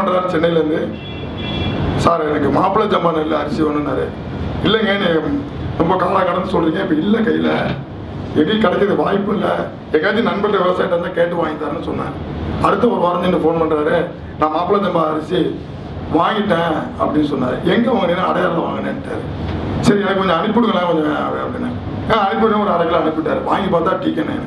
பண்ணுறாரு சென்னையிலேருந்து சார் எனக்கு மாப்பிள்ளை ஜம்பா நெல் அரிசி வேணும்னாரு இல்லைங்க நீ ரொம்ப காலக்கடன்னு சொல்கிறீங்க இப்போ இல்லை கையில் எங்கேயும் கிடைக்கிறது வாய்ப்பு இல்லை எங்கேயாச்சும் நண்பர்கள் விவசாயிட்ட இருந்தால் கேட்டு வாங்கி தரேன்னு சொன்னேன் அடுத்த ஒரு வாரம் சென்று ஃபோன் பண்ணுறாரு நான் மாப்பிள்ளை ஜம்பா அரிசி வாங்கிட்டேன் அப்படின்னு சொன்னார் எங்கே வாங்கினேன் அடையாளம் வாங்கினேன்ட்டாரு சரி எனக்கு கொஞ்சம் அனுப்பிவிடுங்களேன் கொஞ்சம் அப்படின்னு ஆ அனுப்பிவிடுங்க ஒரு அரை கிலோ அனுப்பிவிட்டாரு வாங்கி பார்த்தா டீக்கனே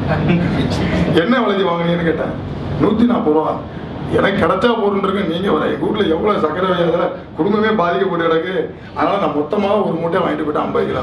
என்ன விலைக்கு வாங்குனீங்கன்னு கேட்டேன் நூற்றி நாற்பது ரூபா எனக்கு கிடைச்சா போறேன் நீங்கள் வர எங்கள் வீட்டில் எவ்வளோ சக்கரை வியாதியில் குடும்பமே பாதிக்கப்பட்டு கிடக்கு அதனால் நான் மொத்தமாக ஒரு மூட்டை வாங்கிட்டு போயிட்டேன் ஐம்பது கிலோ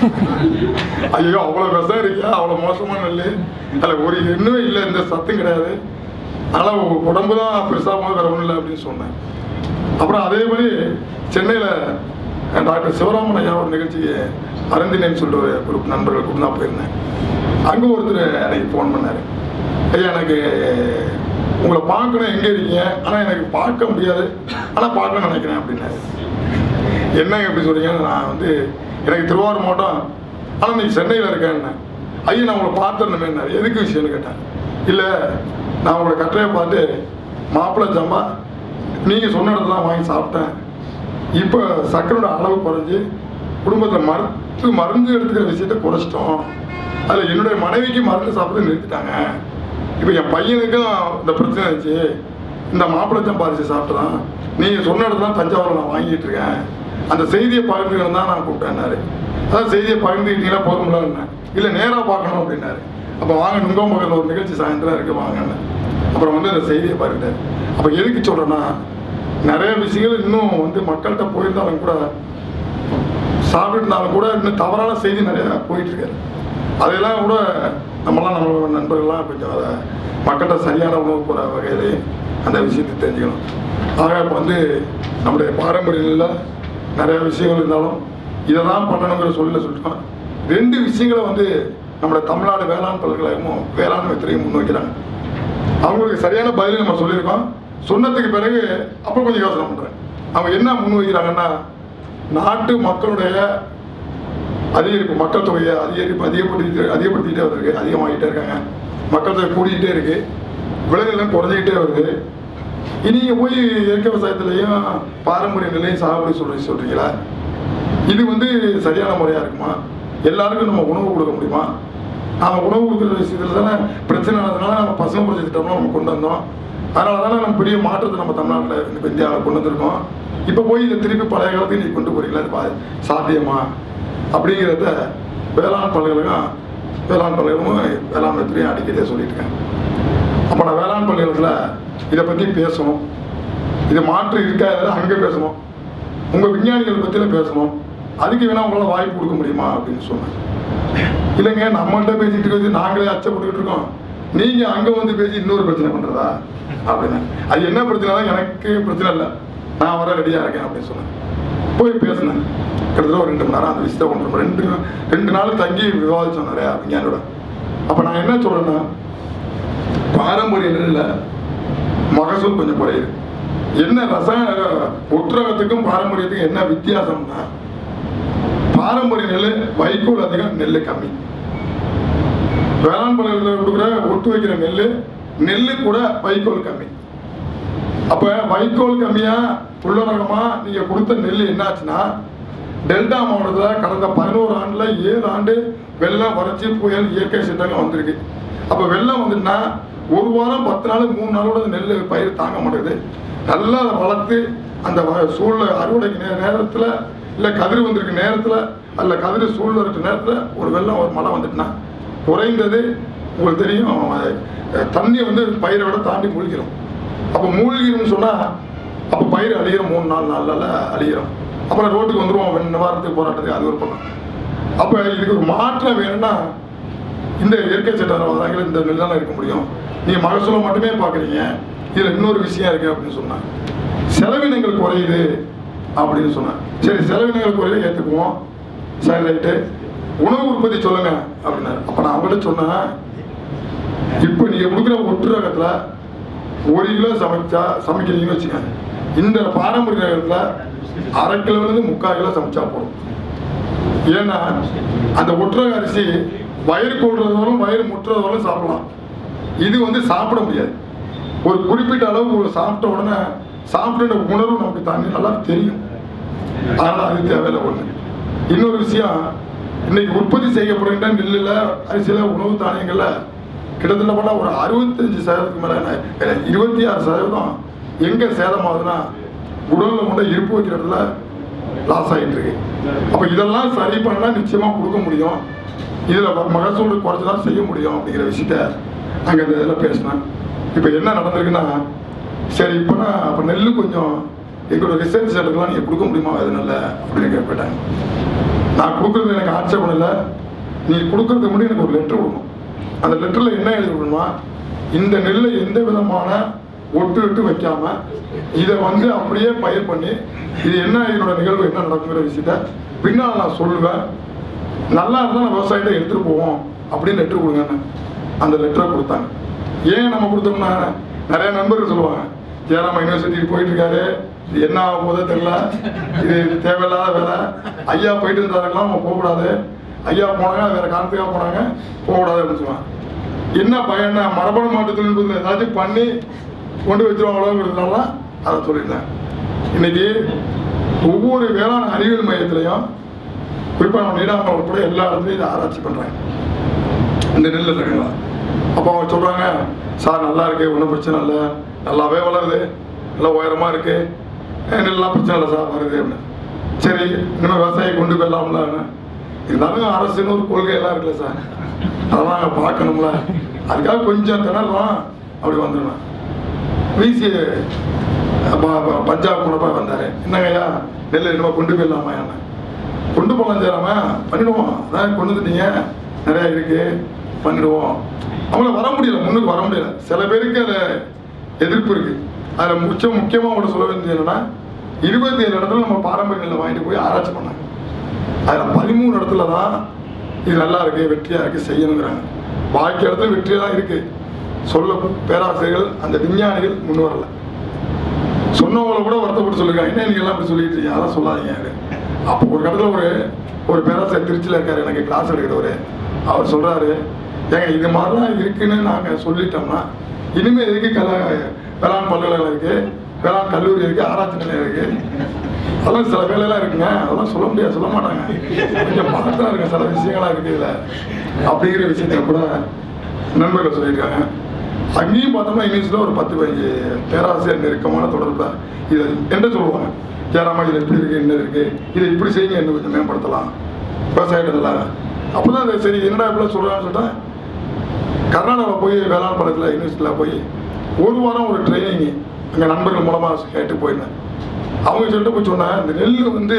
ஐயோ அவ்வளோ விஷம் இருக்கியா அவ்வளோ மோசமான நெல் அதில் ஒரு எண்ணுமே இல்லை இந்த சத்தும் கிடையாது அதனால் உ- உடம்பு தான் பெருசாக போது வேற ஒன்றும் இல்லை அப்படின்னு சொன்னேன் அப்புறம் அதே மாதிரி சென்னையில் டாக்டர் சிவராமன் ஐயா ஒரு நிகழ்ச்சிக்கு அருந்தினேன்னு சொல்லிட்டு ஒரு குரூப் நண்பர்கள் கூட தான் போயிருந்தேன் அங்கே ஒருத்தர் எனக்கு ஃபோன் பண்ணார் ஐயா எனக்கு உங்களை பார்க்கணும் எங்கே இருக்கீங்க ஆனால் எனக்கு பார்க்க முடியாது ஆனால் பார்க்கணும்னு நினைக்கிறேன் அப்படின்னாரு என்னங்க எப்படி சொல்றீங்க நான் வந்து எனக்கு திருவாரூர் மாவட்டம் ஆனால் நீ சென்னையில் இருக்கேன்னு ஐயா நான் உங்களை பார்த்துருந்தேன் எதுக்கு விஷயம்னு கேட்டேன் இல்லை நான் உங்களை கட்டுரையை பார்த்து மாப்பிள்ளை ஜம்பா நீங்கள் சொன்ன இடத்துல தான் வாங்கி சாப்பிட்டேன் இப்போ சர்க்கரையோட அளவு குறைஞ்சி குடும்பத்தில் மருந்து மருந்து எடுத்துக்கிற விஷயத்தை குறைச்சிட்டோம் அதில் என்னுடைய மனைவிக்கு மருந்து சாப்பிட்டு நிறுத்திட்டாங்க இப்போ என் பையனுக்கும் இந்த பிரச்சனை இருந்துச்சு இந்த மாப்பிள்ளை சம்பாரிச்சு சாப்பிட்டுதான் நீங்கள் சொன்ன இடத்துல தான் தஞ்சாவூரில் நான் வாங்கிட்டு இருக்கேன் அந்த செய்தியை பகிர்ந்துக்கணும் தான் நான் கூப்பிட்டேன்னாரு அதான் செய்தியை பகிர்ந்துக்கிட்டீங்களா போதும்லான்னு இல்லை நேராக பார்க்கணும் அப்படின்னாரு அப்போ வாங்க நுங்கம்பகத்தில் ஒரு நிகழ்ச்சி சாயந்தரம் இருக்கு வாங்கன்னு அப்புறம் வந்து அந்த செய்தியை பாருட்டார் அப்போ எதுக்கு சொல்கிறேன்னா நிறைய விஷயங்கள் இன்னும் வந்து மக்கள்கிட்ட போயிருந்தாலும் கூட சாப்பிட்டுருந்தாலும் கூட இன்னும் தவறான செய்தி நிறைய போயிட்டு இருக்காரு அதையெல்லாம் கூட நம்மலாம் நம்மளோட நண்பர்கள்லாம் கொஞ்சம் அதை மக்கள்கிட்ட சரியான உணவு போகிற வகையிலே அந்த விஷயத்தை தெரிஞ்சுக்கணும் ஆக இப்போ வந்து நம்முடைய பாரம்பரியங்களில் நிறைய விஷயங்கள் இருந்தாலும் இதை தான் பண்ணணுங்கிற சொல்ல சொல்லிட்டோம் ரெண்டு விஷயங்களை வந்து நம்முடைய தமிழ்நாடு வேளாண் பல்கலைக்கழகமும் வேளாண்மை துறையும் முன்வைக்கிறாங்க அவங்களுக்கு சரியான பதில் நம்ம சொல்லியிருக்கோம் சொன்னதுக்கு பிறகு அப்புறம் கொஞ்சம் யோசனை பண்ணுறேன் அவங்க என்ன முன்வைக்கிறாங்கன்னா நாட்டு மக்களுடைய அதிகரிப்பு மக்கள் தொகையை அதிகரிப்பு அதிகப்படுத்திட்டு அதிகப்படுத்திக்கிட்டே வந்திருக்கு அதிகமாகிட்டே இருக்காங்க மக்கள் தொகை கூடிக்கிட்டே இருக்கு விளைநிலம் குறைஞ்சிக்கிட்டே வருது இனி நீங்க போய் இயற்கை விவசாயத்துலையும் பாரம்பரிய நிலையும் சாகுபடி சொல்றீங்க சொல்றீங்களா இது வந்து சரியான முறையா இருக்குமா எல்லாருக்கும் நம்ம உணவு கொடுக்க முடியுமா நாம உணவு கொடுக்குற விஷயத்துல தானே பிரச்சனை ஆனதுனால நம்ம பசுமை புரட்சி திட்டம்லாம் நம்ம கொண்டு வந்தோம் அதனால தானே நம்ம பெரிய மாற்றத்தை நம்ம தமிழ்நாட்டில் இப்போ இந்தியாவில் கொண்டு வந்திருக்கோம் இப்போ போய் இதை திருப்பி பழைய காலத்துக்கு நீ கொண்டு போறீங்களா இது பா- சாத்தியமா அப்படிங்கிறத வேளாண் பல்கலைக்கழகம் வேளாண் பல்கலைக்கழகமும் வேளாண்மை துறையும் அடிக்கடியாக சொல்லிட்டு இருக்கேன் அப்போ நான் வேளாண் பல்கலைக்கழகத்தில் இதை பற்றி பேசணும் இது மாற்று இருக்கா இல்லையா அங்கே பேசணும் உங்கள் விஞ்ஞானிகள் பற்றிலாம் பேசணும் அதுக்கு வேணால் உங்களால் வாய்ப்பு கொடுக்க முடியுமா அப்படின்னு சொன்னேன் இல்லைங்க நம்மள்ட்ட பேசிட்டு இருக்கிறது நாங்களே அச்சப்பட்டுக்கிட்டு இருக்கோம் நீங்கள் அங்கே வந்து பேசி இன்னொரு பிரச்சனை பண்ணுறதா அப்படின்னு அது என்ன பிரச்சனை தான் எனக்கு பிரச்சனை இல்லை நான் வர ரெடியாக இருக்கேன் அப்படின்னு சொன்னேன் போய் பேசினேன் கிட்டத்தட்ட ஒரு ரெண்டு மணி நேரம் அந்த விஷயத்தை கொண்டு வரேன். ரெண்டு ரெண்டு நாள் தங்கி விவாதிச்சோம் நிறையா விஞ்ஞானியோட அப்போ நான் என்ன சொல்கிறேன்னா பாரம்பரிய நெல்லில் மகசூல் கொஞ்சம் குறையுது என்ன ரசாயன ஒட்டுரகத்துக்கும் பாரம்பரியத்துக்கும் என்ன வித்தியாசம்னா பாரம்பரிய நெல் வைக்கோல் அதிகம் நெல் கம்மி வேளாண் பல்கலைக்கழகத்தில் கொடுக்குற ஒட்டு வைக்கிற நெல் நெல்லு கூட வைக்கோல் கம்மி அப்ப வைக்கோல் கம்மியா உள்ளரகமா நீங்க கொடுத்த நெல் என்னாச்சுன்னா டெல்டா மாவட்டத்தில் கடந்த பதினோரு ஆண்டுல ஏழு ஆண்டு வெள்ளம் வறட்சி புயல் இயற்கை சீற்றங்கள் வந்திருக்கு அப்ப வெள்ளம் வந்துட்டுனா ஒரு வாரம் பத்து நாள் மூணு நாளோட அந்த நெல் பயிர் தாங்க மாட்டேங்குது நல்லா அதை வளர்த்து அந்த வ- சூழ்நிலை அறுவடைக்கு நே நேரத்தில் இல்லை கதிர் வந்திருக்க நேரத்தில் அல்ல கதிர் சூழ்நிலை இருக்க நேரத்தில் ஒரு வெள்ளம் ஒரு மழை வந்துட்டுனா குறைந்தது உங்களுக்கு தெரியும் அஹ், தண்ணி வந்து பயிரை விட தாண்டி மூழ்கிடும் அப்போ மூழ்கிரும்னு சொன்னால் அப்போ பயிர் அழிகிறோம் மூணு நாலு நாளில் அழிகிறோம் அப்புறம் ரோட்டுக்கு வந்துருவோம் வெண் நிவாரணத்துக்கு போராட்டத்துக்கு அது ஒரு பண்ணோம் அப்போ இதுக்கு ஒரு மாற்றம் வேணும்னா இந்த இயற்கை சட்டங்கள் இந்த நெல்லாம் இருக்க முடியும் நீங்கள் மகசூலை மட்டுமே பார்க்குறீங்க இதில் இன்னொரு விஷயம் இருக்குது அப்படின்னு சொன்னாங்க செலவினங்கள் குறையுது அப்படின்னு சொன்னேன் சரி செலவினங்கள் குறையுது ஏற்றுக்குவோம் சரி ரைட்டு உணவு உற்பத்தி சொல்லுங்க அப்படின்னாரு அப்போ நான் அவங்கள்ட்ட சொன்னேன் இப்போ நீங்கள் கொடுக்குற ஒட்டு ரகத்தில் ஒரு கிலோ சமைச்சா சமைக்கிறீங்கன்னு வச்சுக்கோங்க இந்த பாரம்பரிய ரகத்தில் அரை கிலோலேருந்து முக்கால் கிலோ சமைச்சா போதும் ஏன்னா அந்த ஒட்டுரக அரிசி வயிறு கொள்றது வரும் வயிறு முட்டுறது வரும் சாப்பிடலாம் இது வந்து சாப்பிட முடியாது ஒரு குறிப்பிட்ட அளவு ஒரு சாப்பிட்ட உடனே சாப்பிட்ட உணர்வு நமக்கு தாண்டி நல்லா தெரியும் அதனால் அது தேவையில்லை ஒன்று இன்னொரு விஷயம் இன்னைக்கு உற்பத்தி செய்யப்படுகின்ற நெல்லில் அரிசியில் உணவு தானியங்களில் கிட்டத்தட்ட பார்த்தா ஒரு அறுபத்தஞ்சு சதவீதத்துக்கு மேலே இருபத்தி ஆறு சதவீதம் எங்கே சேதமாகுதுன்னா உடலில் கொண்டு இருப்பு வைக்கிற இடத்துல லாஸ் ஆகிட்டு இருக்கு அப்போ இதெல்லாம் சரி பண்ணா நிச்சயமாக கொடுக்க முடியும் இதில் மகசூல் குறைச்சி தான் செய்ய முடியும் அப்படிங்கிற விஷயத்த அங்கே இந்த இதில் பேசினேன் இப்போ என்ன நடந்திருக்குன்னா சரி இப்போ நான் அப்போ நெல் கொஞ்சம் எங்களோட ரிசர்ச் சென்டர்லாம் நீங்கள் கொடுக்க முடியுமா அதனால அப்படின்னு கேட்டாங்க நான் கொடுக்குறது எனக்கு ஆட்சேபம் இல்லை நீ கொடுக்கறதுக்கு முன்னாடி எனக்கு ஒரு லெட்டர் கொடுக்கணும் அந்த லெட்டரில் என்ன எழுதி விடணுமா இந்த நெல்லை எந்த விதமான ஒட்டு விட்டு வைக்காம இதை வந்து அப்படியே பயிர் பண்ணி இது என்ன என்னோட நிகழ்வு என்ன நடக்குங்கிற விஷயத்த பின்னால் நான் சொல்லுவேன் நல்லா இருந்தால் நான் விவசாயத்தை எடுத்துகிட்டு போவோம் அப்படின்னு லெட்டர் கொடுங்கன்னு அந்த லெட்டரை கொடுத்தாங்க ஏன் நம்ம கொடுத்தோம்னா நிறைய நண்பர்கள் சொல்லுவாங்க ஜெயராம யூனிவர்சிட்டிக்கு போயிட்டு இருக்காரு இது என்ன ஆக போதோ தெரியல இது தேவையில்லாத வேலை ஐயா போயிட்டு இருந்தாருங்களாம் அவங்க போகக்கூடாது ஐயா போனாங்க வேற காரணத்துக்காக போனாங்க போகக்கூடாது அப்படின்னு சொல்லுவாங்க என்ன பயன்னா மரபணு மாற்று தொழில்நுட்பத்தில் ஏதாச்சும் பண்ணி கொண்டு வச்சிருவாங்களோங்கிறதுனால அதை சொல்லியிருந்தேன் இன்னைக்கு ஒவ்வொரு வேளாண் அறிவியல் மையத்திலையும் குறிப்பாக நம்ம நீடாம உட்பட எல்லா இடத்துலையும் இதை ஆராய்ச்சி பண்ணுறாங்க இந்த நெல் ரகங்களா அப்போ அவங்க சொல்கிறாங்க சார் நல்லா இருக்கு ஒன்றும் பிரச்சனை இல்லை நல்லாவே வளருது நல்லா உயரமாக இருக்கு அஹ் நெல்லாம் பிரச்சனை இல்லை சார் வருது அப்படின்னு சரி இனிமேல் விவசாயம் கொண்டு போயிடலாம்ல இருந்தாலும் அரசுன்னு ஒரு கொள்கை எல்லாம் இருக்குல்ல சார் அதெல்லாம் நாங்கள் பார்க்கணும்ல அதுக்காக கொஞ்சம் திணறலாம் அப்படி வந்துடலாம் விசி பஞ்சாப் போனப்ப வந்தார் என்னங்கய்யா நெல் இனிமேல் கொண்டு போயிடலாமா என்ன கொண்டு போகலாம் சேராம பண்ணிடுவோம் அதான் கொண்டு வந்துட்டீங்க நிறைய இருக்கு பண்ணிடுவோம் அவங்கள வர முடியல முன்னுக்கு வர முடியல சில பேருக்கு அதில் எதிர்ப்பு இருக்கு அதில் முக்கிய முக்கியமாக அவங்கள சொல்ல வேண்டியது என்னன்னா இருபத்தி ஏழு இடத்துல நம்ம பாரம்பரிய நெல்லை வாங்கிட்டு போய் ஆராய்ச்சி பண்ணாங்க அதில் பதிமூணு இடத்துல தான் இது நல்லா இருக்கு வெற்றியா இருக்கு செய்யணுங்கிறாங்க பாக்கி இடத்துல வெற்றியா தான் இருக்கு சொல்ல பேராசிரியர்கள் அந்த விஞ்ஞானிகள் முன் வரல சொன்னவங்கள கூட வருத்தப்பட்டு சொல்லிருக்காங்க என்ன நீங்க எல்லாம் இப்படி சொல்லிட்டு இருக்கீங்க அதெல்லாம் சொல்லாதீங்க அப்படி. அப்போ ஒரு இடத்துல ஒரு ஒரு பேராசிரியர் திருச்சியில் இருக்காரு எனக்கு கிளாஸ் எடுக்கிறவர் அவர் சொல்றாரு ஏங்க இது மாதிரிலாம் இருக்குன்னு நாங்கள் சொல்லிட்டோம்னா இனிமேல் எதுக்கு கல வேளாண் பல்கலைக்கழகம் இருக்கு வேளாண் கல்லூரி இருக்கு ஆராய்ச்சி நிலையம் இருக்கு அதெல்லாம் சில வேலையெல்லாம் இருக்குங்க அதெல்லாம் சொல்ல முடியாது சொல்ல மாட்டாங்க கொஞ்சம் பார்த்தா இருக்கு சில விஷயங்கள்லாம் இருக்கு இதுல அப்படிங்கிற விஷயத்த கூட நண்பர்கள் சொல்லியிருக்காங்க அங்கேயும் பார்த்தோம்னா இங்கிலீஷில் ஒரு பத்து பதினஞ்சு பேராசிரியர் நெருக்கமான தொடர்பு இதை என்ன சொல்லுவாங்க ஏறாமா இது எப்படி இருக்கு என்ன இருக்கு இதை இப்படி செய்யுங்க இன்னும் கொஞ்சம் மேம்படுத்தலாம் விவசாயத்தில் அப்போதான் அது சரி என்னடா இப்படிலாம் சொல்கிறான்னு சொல்லிட்டா கர்நாடகாவில் போய் வேளாண் பழத்தில் யூனிவர்சிட்டியில் போய் ஒரு வாரம் ஒரு ட்ரைனிங் எங்கள் நண்பர்கள் மூலமாக கேட்டு போயிருந்தேன் அவங்க சொல்லிட்டு போய் சொன்னேன் இந்த நெல் வந்து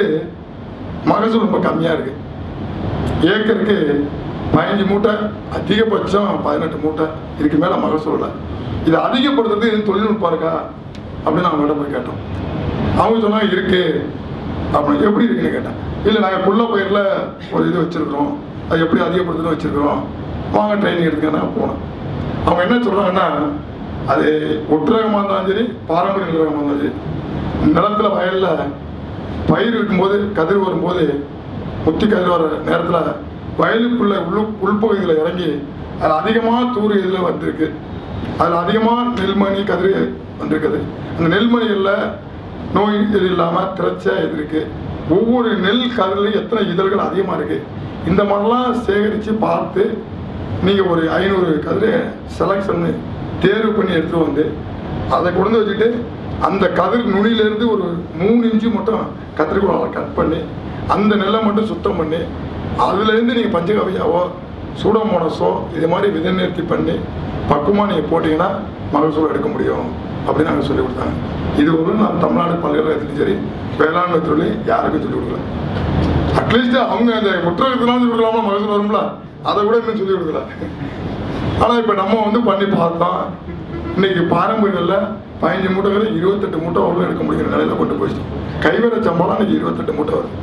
மகசூல் ரொம்ப கம்மியாக இருக்குது ஏக்கருக்கு பதினஞ்சு மூட்டை அதிகபட்சம் பதினெட்டு மூட்டை இதுக்கு மேலே மகசூல் இல்லை இதை அதிகப்படுத்துறது எதுவும் தொழில்நுட்பம் இருக்கா அப்படின்னு அவங்கள்ட்ட போய் கேட்டோம் அவங்க சொன்னாங்க இருக்கு அப்படின்னு எப்படி இருக்குன்னு கேட்டேன் இல்லை நாங்கள் குள்ள பயிரில் ஒரு இது வச்சுருக்குறோம் அது எப்படி அதிகப்படுத்துன்னு வச்சுருக்குறோம் வாங்க ட்ரைனிங் எடுத்துக்க நான் போனேன் அவங்க என்ன சொல்கிறாங்கன்னா அது ஒட்டுரகமாக இருந்தாலும் சரி பாரம்பரிய நிலரகமாக இருந்தாலும் சரி நிலத்தில் வயலில் பயிர் இருக்கும்போது கதிர் வரும்போது முத்தி கதிர் வர நேரத்தில் வயலுக்குள்ள உள் உள்பகுதியில் இறங்கி அதில் அதிகமாக தூர் இதில் வந்திருக்கு அதில் அதிகமாக நெல்மணி கதிர் வந்திருக்குது அந்த நெல்மணிகளில் நோய் இது இல்லாமல் திரைச்ச இது இருக்கு ஒவ்வொரு நெல் கதிரிலையும் எத்தனை இதழ்கள் அதிகமாக இருக்கு இந்த மாதிரிலாம் சேகரித்து பார்த்து நீங்கள் ஒரு ஐநூறு கதிரை செலக்ட் பண்ணி தேர்வு பண்ணி எடுத்துகிட்டு வந்து அதை கொண்டு வச்சுட்டு அந்த கதிர் நுனியிலேருந்து ஒரு மூணு இன்ச்சு மட்டும் கத்திரிக்கோளால் கட் பண்ணி அந்த நெல்லை மட்டும் சுத்தம் பண்ணி அதுலேருந்து நீங்கள் பஞ்சகவியாவோ சூடோமோனஸோ இது மாதிரி விதை நிறுத்தி பண்ணி பக்குவமாக நீங்கள் போட்டிங்கன்னா மகசூல் எடுக்க முடியும் அப்படின்னு நாங்கள் சொல்லி கொடுத்தாங்க இது ஒரு நான் தமிழ்நாடு பல்கலைக்கழகத்திலும் சரி வேளாண்மை துறையிலையும் யாருக்கும் சொல்லிக் கொடுக்கல அட்லீஸ்ட் அவங்க அந்த முற்றகத்தினாலும் சொல்லி கொடுக்கலாமா மகசூல் வரும்ல அதை கூட இன்னும் சொல்லி கொடுக்கல ஆனால் இப்போ நம்ம வந்து பண்ணி பார்த்தோம் இன்னைக்கு பாரம்பரியங்களில் பதினஞ்சு மூட்டைகளை இருபத்தெட்டு மூட்டை வரலும் எடுக்க முடிகிற நிலையில கொண்டு போயிட்டோம் கைவர சம்பளம் இன்னைக்கு இருபத்தெட்டு மூட்டை வருது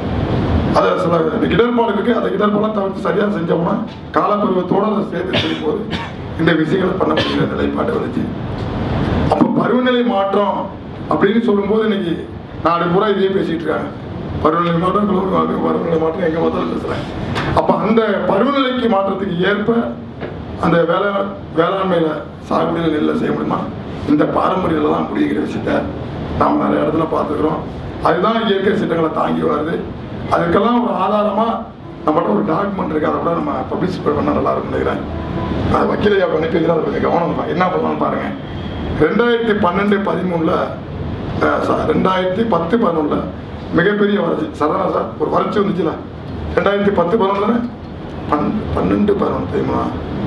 அதை சில இந்த இடர்பாடு இருக்கு அந்த இடர்பாடம் தவிர்த்து சரியாக செஞ்சோம்னா காலப்பருவத்தோட அதை சேர்த்து செய்யும் போது இந்த விஷயங்களை பண்ண முடிகிற நிலைப்பாடு வந்துச்சு அப்போ பருவநிலை மாற்றம் அப்படின்னு சொல்லும்போது இன்னைக்கு நாடு பூரா இதே பேசிட்டு இருக்காங்க பருவநிலை மாற்றம் global warming, பருவநிலை மாற்றம் எங்க பார்த்தாலும் பேசுறாங்க அப்ப அந்த பருவநிலைக்கு மாற்றத்துக்கு ஏற்ப அந்த வேளா வேளாண்மையில சாகுபடியில் நெல்லை செய்ய முடியுமா இந்த பாரம்பரியத்தில் தான் முடிகிற விஷயத்த நாம் நிறைய இடத்துல பார்த்துக்கிறோம் அதுதான் இயற்கை சட்டங்களை தாங்கி வருது அதுக்கெல்லாம் ஒரு ஆதாரமாக நம்மகிட்ட ஒரு டாக்குமெண்ட் இருக்குது அதை கூட நம்ம பப்ளிஷ் பண்ணால் நல்லா இருக்கும் நினைக்கிறேன் அது வக்கீலையா அனுப்பி வைக்கிறேன் அதை கொஞ்சம் கவனம் பா- என்ன பண்ணலாம்னு பாருங்கள் ரெண்டாயிரத்தி பன்னெண்டு பதிமூணில் ரெண்டாயிரத்தி பத்து பதினொன்றில் மிகப்பெரிய வறட்சி சரணா சார் ஒரு வறட்சி வந்துச்சுல ரெண்டாயிரத்தி பத்து பதினொன்று பன் பன்னெண்டு பதினொன்று தெரியுமா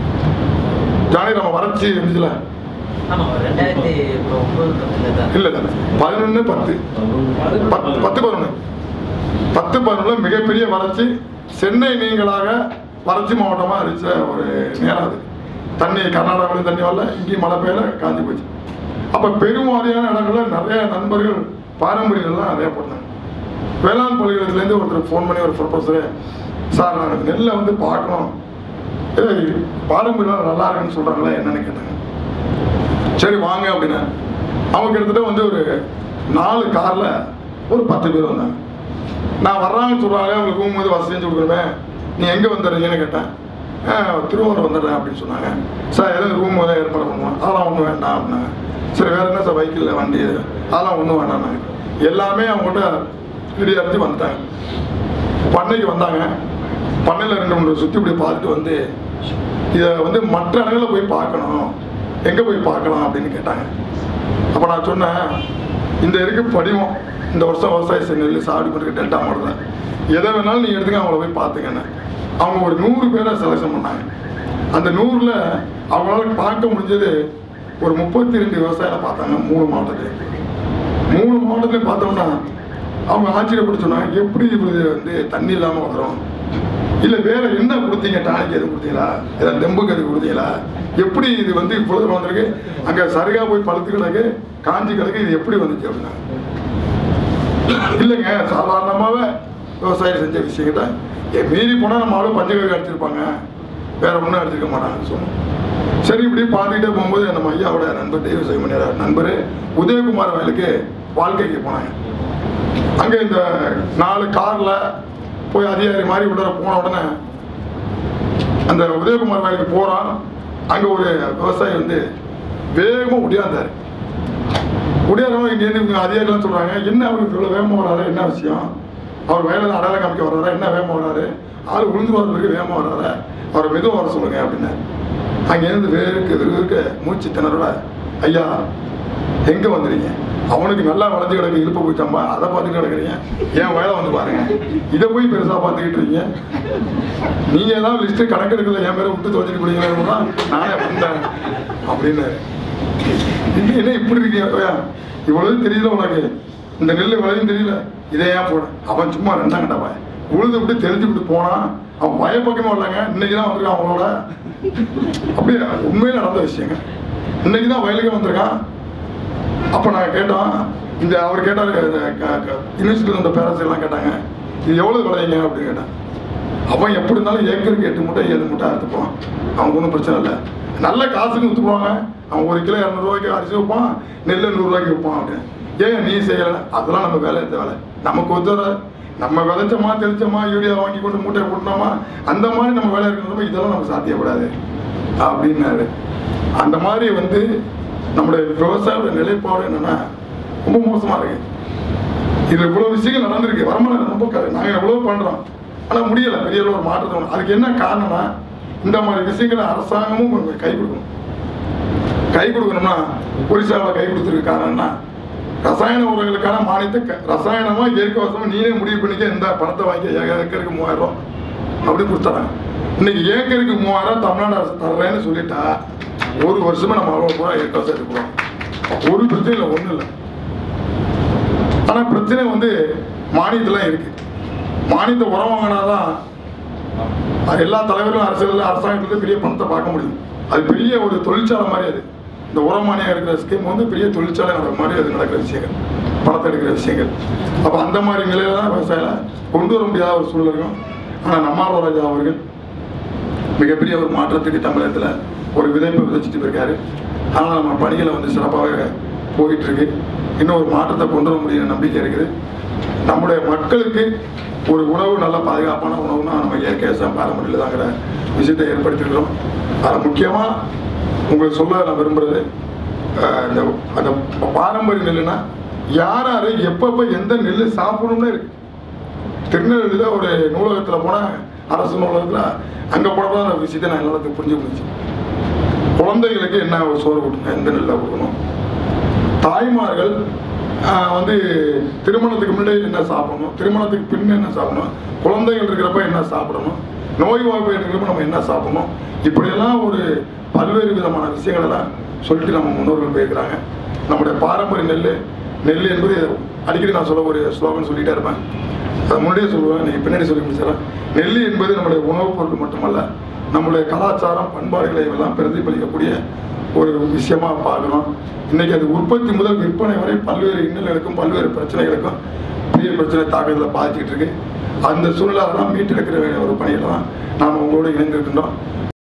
ஜானி நம்ம வறட்சி இருந்துச்சுல ஆமா ரெண்டாயிரத்தி ஒன்பது பத்துல தான் இல்லை இல்லை பதினொன்று பத்து பத்து பத்து பதினொன்று பத்து பதினொன்று மிகப்பெரிய வறட்சி சென்னை நீங்களாக வறட்சி மாவட்டமாக அறிவிச்ச ஒரு நேரம் அது தண்ணி கர்நாடகாவிலையும் தண்ணி வரல இங்கேயும் மழை பெய்யல காஞ்சி போச்சு அப்போ பெருவாரியான இடங்கள்ல நிறைய நண்பர்கள் பாரம்பரியங்கள்லாம் நிறைய போட்டாங்க வேளாண் பல்கலைக்கழகத்துலேருந்து ஒருத்தர் ஃபோன் பண்ணி ஒரு ப்ரொஃபஸரு சார் நான் நெல்லை வந்து பார்க்கணும் ஏய், பாரம்பரியம் நல்லா இருக்குன்னு சொல்கிறாங்களே என்னன்னு கேட்டாங்க சரி வாங்க அப்படின்னா அவங்க கிட்டத்தட்ட வந்து ஒரு நாலு காரில் ஒரு பத்து பேர் வந்தாங்க நான் வர்றாங்கன்னு சொல்கிறாங்க அவங்களுக்கு ரூம் வந்து வசதி செஞ்சு கொடுக்குறேன் நீ எங்கே வந்துடுறீங்கன்னு கேட்டேன் "ஆ, திருவாரூர் வந்துடுறேன் அப்படின்னு சொன்னாங்க சார் எதாவது ரூம் வந்து ஏற்பாடு பண்ணுவோம் அதெல்லாம் ஒன்றும் வேண்டாம் அப்படின்னாங்க சரி வேறு என்ன சார் பைக்கில் வண்டி அதெல்லாம் ஒன்றும் வேண்டாம்னாங்க எல்லாமே அவங்கள்ட்ட ரெடி அரைஞ்சி வந்துட்டாங்க பண்ணைக்கு வந்தாங்க பண்ணையில் ரெண்டு மூணு சுற்றி இப்படி பார்த்துட்டு வந்து இதை வந்து மற்ற இடங்களில் போய் பார்க்கணும் எங்கே போய் பார்க்கலாம் அப்படின்னு கேட்டாங்க அப்போ நான் சொன்னேன் இந்த இருக்கு படிவம் இந்த வருஷம் விவசாய செய் நெல் சாகுபடி பண்ணுற டெல்டா மாடலில் எதை வேணாலும் நீங்கள் எடுத்துங்க அவங்கள போய் பார்த்துங்கன்னு அவங்க ஒரு நூறு பேரை செலக்ஷன் பண்ணாங்க அந்த நூறில் அவங்களால பார்க்க முடிஞ்சது ஒரு முப்பத்தி ரெண்டு விவசாயிகளை பார்த்தாங்க மூணு மாவட்டத்துலேயும் மூணு மாவட்டத்துலையும் பார்த்தோம்னா அவங்க ஆச்சரியப்பட்டு சொன்னாங்க எப்படி இது வந்து தண்ணி இல்லாமல் வரும் இல்லை வேற என்ன கொடுத்தீங்க டானிக் எதுவும் கொடுத்தீங்களா ஏதாவது தெம்புக்கு எதுவும் கொடுத்தீங்களா எப்படி இது வந்து இவ்வளவு வந்திருக்கு அங்கே சரிகா போய் பழுத்து கிடக்கு காஞ்சி கிடக்கு இது எப்படி வந்துச்சு அப்படின்னா இல்லைங்க சாதாரணமாகவே விவசாயம் செஞ்ச விஷயங்கிட்ட என் மீறி போனால் நம்ம ஆளு பஞ்சகவி அடிச்சிருப்பாங்க வேற ஒன்றும் அடிச்சிருக்க மாட்டாங்கன்னு சொன்னோம் சரி இப்படி பார்த்துக்கிட்டே போகும்போது நம்ம ஐயாவோட நண்பர் தெய்வ செய்மணியோட நண்பர் உதயகுமார் வயலுக்கு வாழ்க்கைக்கு போனாங்க அங்கே இந்த நாலு காரில் போய் அதிகாரி மாதிரி விட போன உடனே அந்த உதயகுமார் வயலுக்கு போகிறான் அங்கே ஒரு விவசாயி வந்து வேகமாக ஒடியாந்தார் ஒடியாரவங்க இங்கேருந்து இவங்க அதிகாரிலாம் சொல்கிறாங்க என்ன அவருக்கு இவ்வளோ வேகமாக வராரு என்ன விஷயம் அவர் வயலில் அடையாளம் காமிக்க வர்றாரா என்ன வேகமாக வராரு ஆள் விழுந்து வரதுக்கு வேகமாக வர்றாரா அவரை மெதுவாக வர சொல்லுங்க அப்படின்னாரு அங்கேருந்து வேருக்கு வெறுக்க மூச்சு திணறோட ஐயா எங்கே வந்துறீங்க அவனுக்கு நல்லா வளைஞ்சு கிடக்கு இழுப்ப போயிட்டாம்பா அதை பார்த்துட்டு கிடக்குறீங்க ஏன் வேலை வந்து பாருங்க இதை போய் பெருசாக பார்த்துக்கிட்டு இருக்கீங்க நீங்கள் ஏதாவது லிஸ்ட்டு கணக்கெடுக்கல என் பேரை விட்டு துவச்சிட்டு போடுங்களா நானே வந்தேன் அப்படின்னாரு இது என்ன இப்படி இருக்கீங்க ஐயா, இவ்வளவு தெரியல உனக்கு இந்த நெல் விளையும் தெரியல இதை ஏன் போட அவன் சும்மா ரெண்டாம் கண்டா பாய் உழுது விட்டு தெரிஞ்சு விட்டு போனான் அவன் பய பக்கமே வரலங்க இன்னைக்கு தான் வந்திருக்கான் அவங்களோட அப்படியே உண்மையில நடந்த விஷயங்க இன்னைக்கு தான் வயலுக்கு வந்திருக்கான் அப்போ நாங்கள் கேட்டோம் இந்த அவர் கேட்டார் யூனிவர்சிட்டியில் இருந்த பேரண்ட்ஸ் எல்லாம் கேட்டாங்க இது எவ்வளோ விளையுங்க அப்படின்னு கேட்டான் அவன் எப்படி இருந்தாலும் ஏக்கருக்கு எட்டு மூட்டை ஏழு மூட்டை அறுத்துப்பான் அவனுக்கு ஒன்றும் பிரச்சனை இல்லை நல்ல காசுக்கு விற்றுக்குவாங்க அவன் ஒரு கிலோ இரநூறுவாய்க்கு அரிசி வைப்பான் நெல் நூறுரூவாய்க்கு விற்பான் அப்படின்னு ஏன் நீ செய்யலை அதெல்லாம் நம்ம வேலை எடுத்த வேலை நமக்கு ஒத்துற நம்ம விதைச்சோமா தெளிச்சோமா யூரியா வாங்கி கொண்டு மூட்டை போட்டோமா அந்த மாதிரி நம்ம வேலை இருக்கிறப்ப இதெல்லாம் நமக்கு சாத்தியப்படாது அப்படின்னாரு அந்த மாதிரி வந்து நம்முடைய விவசாயோட நிலைப்பாடு என்னன்னா ரொம்ப மோசமா இருக்கு இது இவ்வளவு விஷயங்கள் நடந்திருக்கு வருமானம் ரொம்ப க- நாங்க எவ்வளவு பண்றோம் ஆனா முடியல பெரிய அளவு ஒரு மாற்றத்தை கொண்டு- அதுக்கு என்ன காரணம்னா இந்த மாதிரி விஷயங்களை அரசாங்கமும் கொஞ்சம் கை கொடுக்கணும் கை கொடுக்கணும்னா ஒரிசாவில் கை கொடுத்துருக்கு காரணம்னா ரசாயன உரங்களுக்கான மானியத்தை க- ரசாயனமா இயற்கை வசமா நீனே முடிவு பண்ணிக்க இந்த பணத்தை வாங்கி ஏ- ஏக்கருக்கு மூவாயிரம் ரூபா அப்படி கொடுத்துறாங்க இன்னைக்கு ஏக்கருக்கு மூவாயிரம் ரூபா தமிழ்நாடு அரசு தர்றேன்னு சொல்லிட்டா ஒரு வருஷமா நம்ம அவ்வளோ பூரா இயற்கை விவசாயம் எடுக்கிறோம் ஒரு பிரச்சனை இல்லை ஒன்றும் இல்லை ஆனால் பிரச்சனை வந்து மானியத்தெல்லாம் இருக்கு மானியத்தை உரம் வாங்கினாதான் அது எல்லா தலைவர்களும் அரசியல் அரசாங்கத்துல பெரிய பணத்தை பார்க்க முடியும் அது பெரிய ஒரு தொழிற்சாலை மாதிரி அது இந்த உரம் மானியம் இருக்கிற ஸ்கீம் வந்து பெரிய தொழிற்சாலை நடக்கிற மாதிரி அது நடக்கிற விஷயங்கள் பணத்தை எடுக்கிற விஷயங்கள் அப்போ அந்த மாதிரி நிலையில தான் விவசாயில கொண்டு வர முடியாத ஒரு சூழல் இருக்கும் ஆனால் நம்மாழ்வார் ராஜா அவர்கள் மிகப்பெரிய ஒரு மாற்றத்துக்கு தமிழகத்தில் ஒரு விதைப்பை விதைச்சிட்டு போயிருக்காரு ஆனால் நம்ம பணிகளை வந்து சிறப்பாகவே போயிட்டு இருக்கு இன்னும் ஒரு மாற்றத்தை கொண்டு வர முடியுற நம்பிக்கை இருக்குது நம்முடைய மக்களுக்கு ஒரு உணவு நல்ல பாதுகாப்பான உணவுனா நம்ம இயற்கை விவசாயம் பாரம்பரியத்தில் தாங்கிற விஷயத்தை ஏற்படுத்தியிருக்கிறோம் அதில் முக்கியமாக உங்களுக்கு சொல்ல நான் விரும்புகிறது அஹ், இந்த அந்த பாரம்பரிய நெல்லுனா யார் யார் எப்பப்போ எந்த நெல் சாப்பிடணும்னு இருக்கு திருநெல்வேலியில் ஒரு நூலகத்தில் போனால் அரசு நூலகத்தில் அங்கே போனதான் அந்த விஷயத்தை நான் எல்லாம் புரிஞ்சு போச்சு குழந்தைகளுக்கு என்ன ஒரு சோறு கொடுக்கணும் எந்த நெல்லை கொடுக்கணும் தாய்மார்கள் ஆஹ், வந்து திருமணத்துக்கு முன்னாடி என்ன சாப்பிடணும் திருமணத்துக்கு பின்ன என்ன சாப்பிடணும் குழந்தைகள் இருக்கிறப்ப என்ன சாப்பிடணும் நோய் வாய்ப்பு இருக்கிறப்ப நம்ம என்ன சாப்பிடணும் இப்படியெல்லாம் ஒரு பல்வேறு விதமான விஷயங்கள் எல்லாம் சொல்லிட்டு நம்ம முன்னோர்கள் போயிருக்கிறாங்க நம்முடைய பாரம்பரிய நெல் நெல் என்பது அடிக்கடி நான் சொல்ல ஒரு ஸ்லோகன் சொல்லிட்டே இருப்பேன் அதை முன்னாடியே சொல்லுவேன் நீங்கள் பின்னாடி சொல்லி முடிச்சிடறேன் நெல் என்பது நம்முடைய உணவுப் பொருள் மட்டுமல்ல நம்முடைய கலாச்சாரம் பண்பாடுகளை எல்லாம் பிரதிபலிக்கக்கூடிய ஒரு விஷயமா பார்க்கணும் இன்னைக்கு அது உற்பத்தி முதல் விற்பனை வரை பல்வேறு இன்னல்களுக்கும் பல்வேறு பிரச்சனைகளுக்கும் பெரிய பிரச்சனை தாக்கத்தில் பாதிச்சுட்டு இருக்கு அந்த சூழ்நிலை அதெல்லாம் மீட்டெடுக்கிற ஒரு பணியில் தான் நாம் உங்களோடு இணைந்திருக்கின்றோம்